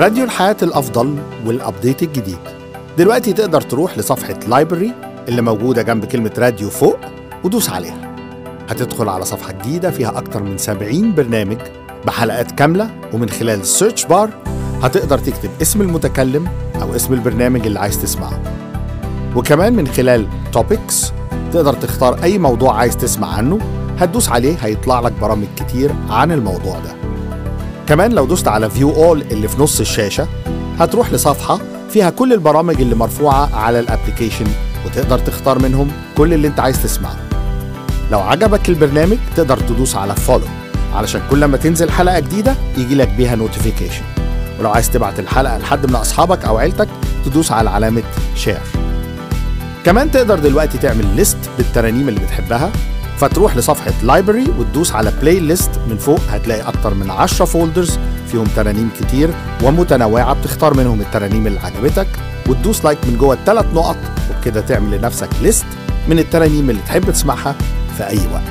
راديو الحياة الأفضل والأبديت الجديد دلوقتي تقدر تروح لصفحة لايبرري اللي موجودة جنب كلمة راديو فوق ودوس عليها هتدخل على صفحة جديدة فيها أكتر من 70 برنامج بحلقات كاملة ومن خلال السيرش بار هتقدر تكتب اسم المتكلم أو اسم البرنامج اللي عايز تسمعه وكمان من خلال توبكس تقدر تختار أي موضوع عايز تسمع عنه هتدوس عليه هيطلع لك برامج كتير عن الموضوع ده كمان لو دوست على فيو اول اللي في نص الشاشة هتروح لصفحة فيها كل البرامج اللي مرفوعة على الابليكيشن وتقدر تختار منهم كل اللي انت عايز تسمعه لو عجبك البرنامج تقدر تدوس على فولو علشان كل ما تنزل حلقة جديدة يجي لك بيها نوتيفيكيشن ولو عايز تبعت الحلقة لحد من أصحابك أو عيلتك تدوس على علامة شير كمان تقدر دلوقتي تعمل ليست بالترانيم اللي بتحبها فتروح لصفحة لايبرري وتدوس على بلاي ليست من فوق هتلاقي أكتر من 10 فولدرز فيهم ترانيم كتير ومتنوعة بتختار منهم الترانيم اللي عجبتك وتدوس لايك من جوه الثلاث نقط وبكده تعمل لنفسك ليست من الترانيم اللي تحب تسمعها في أي وقت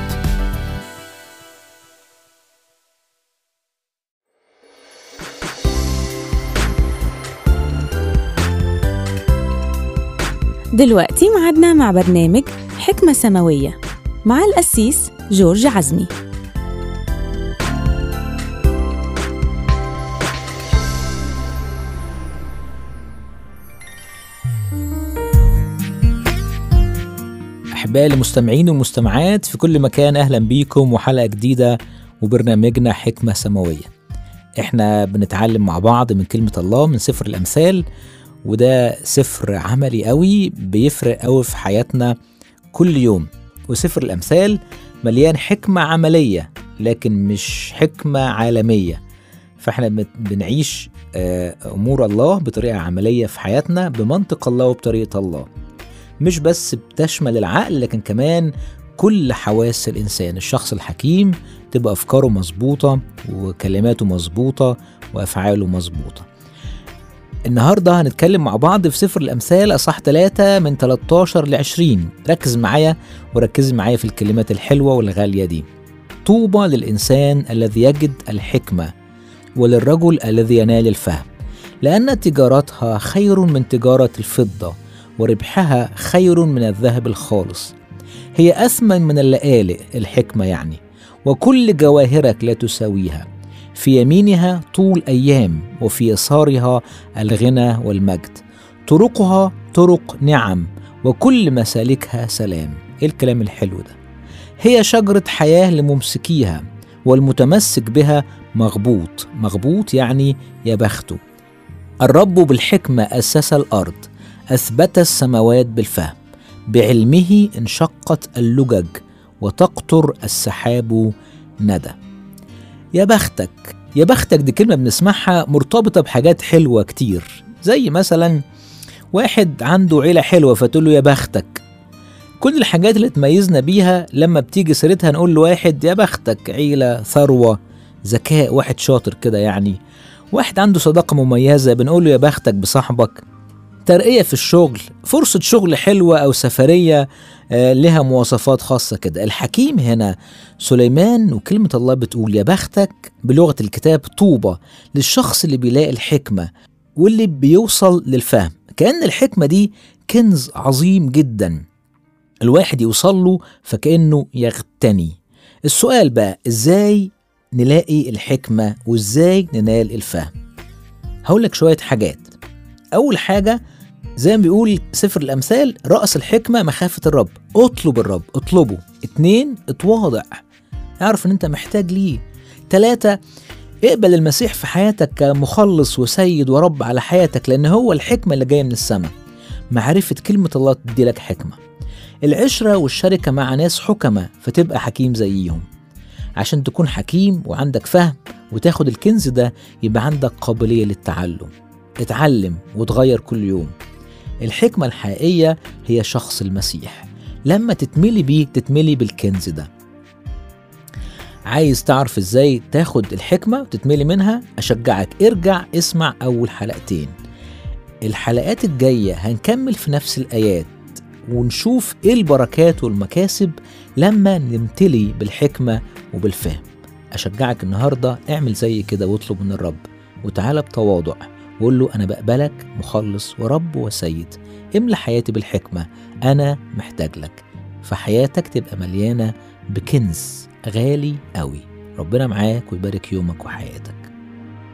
دلوقتي معادنا مع برنامج حكمة سماوية مع القسيس جورج عزمي أحبائي المستمعين والمستمعات في كل مكان أهلا بيكم وحلقة جديدة وبرنامجنا حكمة سماوية احنا بنتعلم مع بعض من كلمة الله من سفر الأمثال وده سفر عملي قوي بيفرق قوي في حياتنا كل يوم وسفر الأمثال مليان حكمة عملية لكن مش حكمة عالمية فاحنا بت- بنعيش آه، أمور الله بطريقة عملية في حياتنا بمنطق الله وبطريقة الله مش بس بتشمل العقل لكن كمان كل حواس الإنسان الشخص الحكيم تبقى أفكاره مظبوطة وكلماته مظبوطة وأفعاله مظبوطة النهاردة هنتكلم مع بعض في سفر الأمثال أصح 3 من 13 ل 20 ركز معايا وركزي معايا في الكلمات الحلوة والغالية دي طوبى للإنسان الذي يجد الحكمة وللرجل الذي ينال الفهم لأن تجارتها خير من تجارة الفضة وربحها خير من الذهب الخالص هي أثمن من اللآلئ الحكمة يعني وكل جواهرك لا تساويها في يمينها طول أيام وفي يسارها الغنى والمجد طرقها طرق نعم وكل مسالكها سلام إيه الكلام الحلو ده هي شجرة حياة لممسكيها والمتمسك بها مغبوط مغبوط يعني يا بخته الرب بالحكمة أسس الأرض أثبت السماوات بالفهم بعلمه انشقت اللجج وتقطر السحاب ندى يا بختك يا بختك دي كلمة بنسمعها مرتبطة بحاجات حلوة كتير زي مثلا واحد عنده عيلة حلوة فتقول له يا بختك كل الحاجات اللي تميزنا بيها لما بتيجي سيرتها نقول لواحد يا بختك عيلة ثروة ذكاء واحد شاطر كده يعني واحد عنده صداقة مميزة بنقول له يا بختك بصاحبك ترقية في الشغل فرصة شغل حلوة أو سفرية آه، لها مواصفات خاصة كده الحكيم هنا سليمان وكلمة الله بتقول يا بختك بلغة الكتاب طوبة للشخص اللي بيلاقي الحكمة واللي بيوصل للفهم كأن الحكمة دي كنز عظيم جدا الواحد يوصل له فكأنه يغتني السؤال بقى ازاي نلاقي الحكمة وازاي ننال الفهم هقول لك شوية حاجات أول حاجة زي ما بيقول سفر الأمثال رأس الحكمة مخافة الرب اطلب الرب اطلبه اتنين اتواضع اعرف ان انت محتاج ليه تلاتة اقبل المسيح في حياتك كمخلص وسيد ورب على حياتك لأن هو الحكمة اللي جاية من السماء معرفة كلمة الله تدي لك حكمة العشرة والشركة مع ناس حكمة فتبقى حكيم زيهم عشان تكون حكيم وعندك فهم وتاخد الكنز ده يبقى عندك قابلية للتعلم اتعلم وتغير كل يوم الحكمة الحقيقية هي شخص المسيح لما تتملي بيه تتملي بالكنز ده عايز تعرف ازاي تاخد الحكمة وتتملي منها أشجعك ارجع اسمع أول حلقتين الحلقات الجاية هنكمل في نفس الآيات ونشوف ايه البركات والمكاسب لما نمتلي بالحكمة وبالفهم أشجعك النهاردة اعمل زي كده واطلب من الرب وتعالى بتواضع وقول له أنا بقبلك مخلص ورب وسيد املى حياتي بالحكمة أنا محتاج لك فحياتك تبقى مليانة بكنز غالي قوي ربنا معاك ويبارك يومك وحياتك